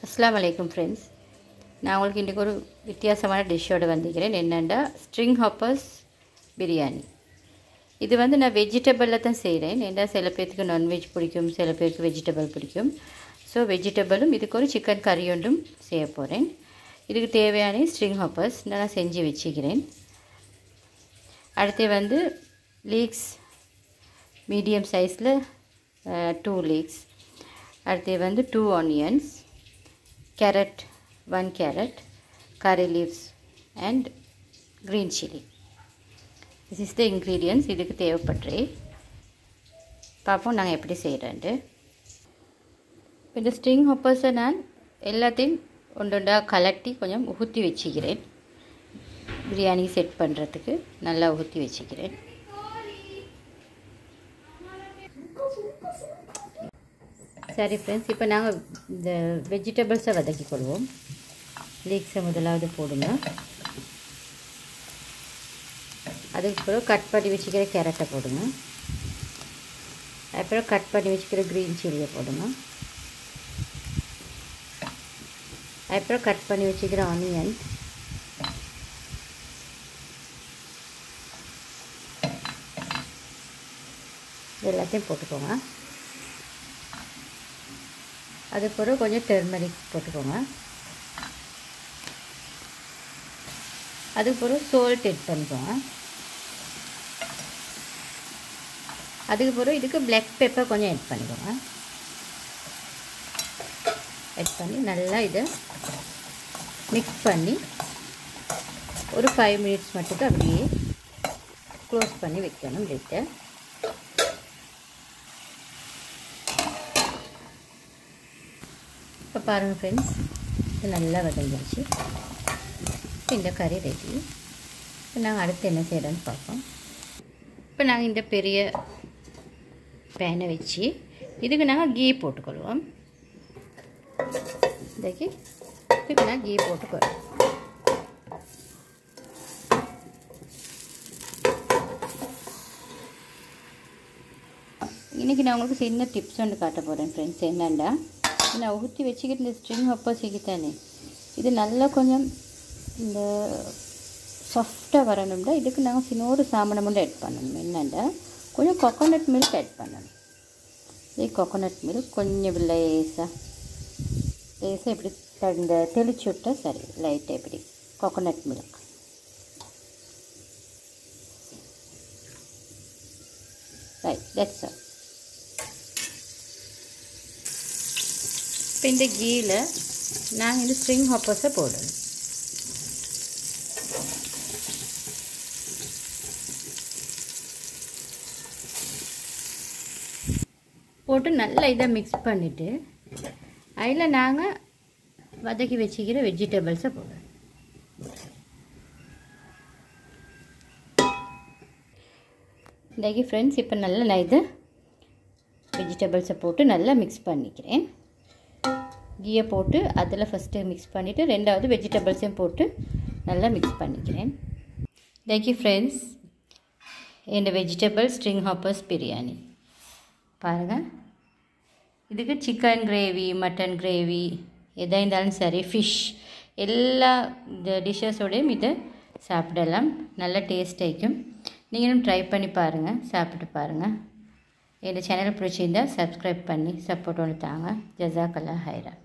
அஸ்ஸலாமு அலைக்கும் ஃப்ரெண்ட்ஸ் நான் உங்களுக்கு இன்றைக்கி ஒரு வித்தியாசமான டிஷ்ஷோடு வந்திருக்கிறேன் என்னென்னா ஸ்ட்ரிங் ஹாப்பர்ஸ் பிரியாணி இது வந்து நான் வெஜிடபிளில் தான் செய்கிறேன் ஏன்னா சில பேர்த்துக்கு நான்வெஜ் பிடிக்கும் சில பேருக்கு வெஜிடபிள் பிடிக்கும் ஸோ வெஜிடபிளும் இதுக்கு ஒரு சிக்கன் கறி ஒன்றும் செய்ய போகிறேன் இதுக்கு தேவையான ஸ்ட்ரிங் ஹாப்பர்ஸ் நான் செஞ்சு வச்சுக்கிறேன் அடுத்து வந்து லீக்ஸ் மீடியம் சைஸில் டூ லீக்ஸ் அடுத்து வந்து two onions carrot one carrot curry leaves and green chilli this is the ingredients இதுக்கு தேவைப்படுறே பார்ப்போம் நாங்கள் எப்படி செய்கிறேன்ட்டு இப்போ இந்த ஸ்ட்ரிங் ஹொப்பர்ஸை நான் எல்லாத்தையும் ஒன்று ஒன்றாக கலட்டி கொஞ்சம் உகுத்தி வச்சுக்கிறேன் பிரியாணி செட் பண்ணுறதுக்கு நல்லா ஊற்றி வச்சுக்கிறேன் சரி ஃப்ரெண்ட்ஸ் இப்போ நாங்கள் இந்த வெஜிடபிள்ஸை வதக்கி கொள்வோம் லீக்ஸை முதலாவது போடுங்க அதுக்கப்புறம் கட் பண்ணி வச்சுக்கிற கேரட்டை போடுங்க அப்புறம் கட் பண்ணி வச்சுக்கிற க்ரீன் சில்லியை போடுங்க அப்புறம் கட் பண்ணி வச்சுக்கிற ஆனியன் எல்லாத்தையும் போட்டுக்கோங்க அது பிறகு கொஞ்சம் டெர்மரிக் போட்டுக்கோங்க அதுக்கு பிறகு சோல்ட் எட் பண்ணிக்கோங்க அதுக்கு பிறகு இதுக்கு பிளாக் பெப்பர் கொஞ்சம் எட் பண்ணிக்கோங்க எட் பண்ணி நல்லா இதை மிக்ஸ் பண்ணி ஒரு ஃபைவ் மினிட்ஸ் மட்டும் அப்படியே க்ளோஸ் பண்ணி வைக்கணும் லிட்டை இப்போ பாருங்கள் ஃப்ரெண்ட்ஸ் இது நல்லா வதங்கிடுச்சு இந்த கறி ரெடி இப்போ நாங்கள் அடுத்து என்ன செய்கிறோன்னு பார்ப்போம் இப்போ நாங்கள் இந்த பெரிய பேனை வச்சு இதுக்கு நாங்கள் கீ போட்டுக்கொள்வோம் இதுக்கு இதுக்கு நான் கீ போட்டுக்கொள்வோம் இன்றைக்கி நான் உங்களுக்கு சின்ன டிப்ஸ் ஒன்று காட்ட போகிறேன் ஃப்ரெண்ட்ஸ் என்னென்னா நான் ஊற்றி வச்சுக்கிட்டு இந்த ஸ்ட்ரிங் அப்போ தானே இது நல்லா கொஞ்சம் இந்த சாஃப்டாக வரணும்னா இதுக்கு நாங்கள் சின்னோரு சாமனம் மட்டும் ஆட் பண்ணணும் என்னென்னா கொஞ்சம் கொக்கோனட் மில்க் ஆட் பண்ணணும் இதே கொக்கோனட் மில்க் கொஞ்சம் லேசாக லேசாக இப்படி இந்த தெளிச்சு விட்டால் சரி லைட்டாக இப்படி coconut milk right that's all இப்போ இந்த கீயில் நாங்கள் இந்த ஸ்ட்ரிங் ஹாப்பர்ஸை போடணும் போட்டு நல்லா இதை மிக்ஸ் பண்ணிவிட்டு அதில் நாங்கள் வதக்கி வச்சுக்கிற வெஜிடபிள்ஸை போடணும் இன்றைக்கி ஃப்ரெண்ட்ஸ் இப்போ நல்லா நான் இதை வெஜிடபிள்ஸை போட்டு நல்லா மிக்ஸ் பண்ணிக்கிறேன் கீயை போட்டு அதில் ஃபஸ்ட்டு மிக்ஸ் பண்ணிவிட்டு ரெண்டாவது வெஜிடபிள்ஸையும் போட்டு நல்லா மிக்ஸ் பண்ணிக்கிறேன் தேங்க்யூ ஃப்ரெண்ட்ஸ் என் வெஜிடபிள் ஸ்ட்ரிங் ஹாப்பர்ஸ் பிரியாணி பாருங்கள் இதுக்கு சிக்கன் கிரேவி மட்டன் கிரேவி எதாக இருந்தாலும் சரி ஃபிஷ் எல்லா இந்த டிஷ்ஷஸோடையும் இதை சாப்பிடலாம் நல்ல டேஸ்ட் ஆகிக்கும் நீங்களும் ட்ரை பண்ணி பாருங்கள் சாப்பிட்டு பாருங்கள் என் சேனல் பிடிச்சிருந்தால் சப்ஸ்கிரைப் பண்ணி சப்போர்ட் ஒன்று தாங்க ஜசாக்கல்லா ஹைரா